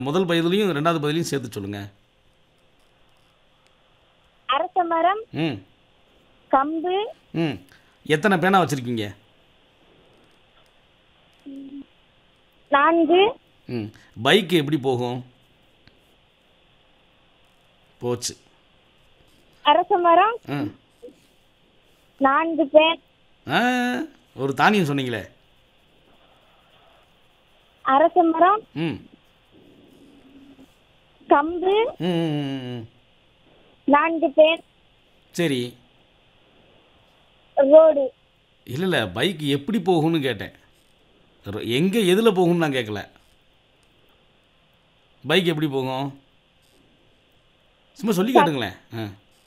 முதல் பதிலையும் ரெண்டாவது பதிலையும் சேர்த்து சொல்லுங்கள் அரச மரம் ம் கம்பு ம் எத்தனை பேனா வச்சுருக்கீங்க நான்கு ம் பைக்கு எப்படி போகும் போச்சு அரச மரம் ம் நான்கு பேர் ஆ ஒரு தானியம் சொன்னீங்களே அரச மரம் ம் கம்பு ம், ம், ம், ம். நான்கு பேர் சரி ரோடு இல்லை இல்லை பைக் எப்படி போகும்னு கேட்டேன் எங்கே எதில் போகும்னு நான் கேட்கல பைக் எப்படி போகும் சும்மா சொல்லி காட்டுங்களேன் ஆ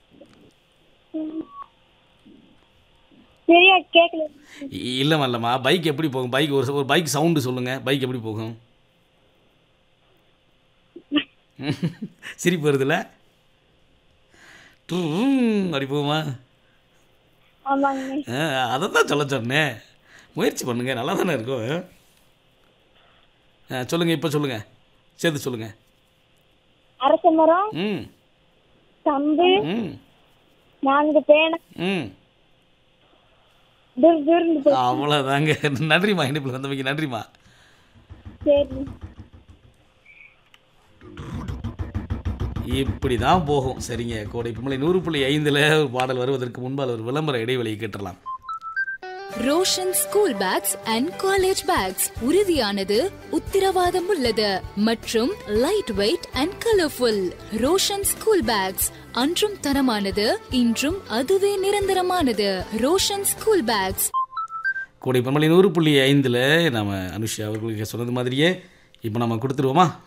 சரியா கேட்கல இ- இல்லைம்மா இல்லைம்மா பைக் எப்படி போகும் பைக் ஒரு ஒரு பைக் சவுண்டு சொல்லுங்கள் பைக் எப்படி போகும் சிரிப்பு வருதுல்ல ட்ரும் அப்படி போகுமா ஆமாங்க அதை தான் சொல்ல சொன்னேன் முயற்சி பண்ணுங்க நல்லா தானே இருக்கும் ஆ சொல்லுங்கள் இப்போ சொல்லுங்கள் சேர்த்து சொல்லுங்கள் அரச மரம் ம் கம்பு ம் நான்கு பேனை ம் துர் துர்னு போ- அவ்வளோதாங்க நன்றிம்மா இனிப்பில் வந்தமைக்கு நன்றிம்மா சரி இப்படி தான் போகும் சரிங்க கோடை பொம்மலை நூறு புள்ளி ஐந்தில் ஒரு பாடல் வருவதற்கு முன்பால் ஒரு விளம்பர இடைவெளியை கேட்டுடலாம் Roshan school bags and college bags உறுதியானது உத்திரவாதம் உள்ளது மற்றும் light weight and colourful Roshan school bags அன்றும் தரமானது இன்றும் அதுவே நிரந்தரமானது ரோஷன் ஸ்கூல் பேக்ஸ் கோடை பொம்மலை நூறு புள்ளி ஐந்தில் நம்ம அனுஷா அவர்களுக்கு சொன்னது மாதிரியே இப்போ நம்ம கொடுத்துருவோமா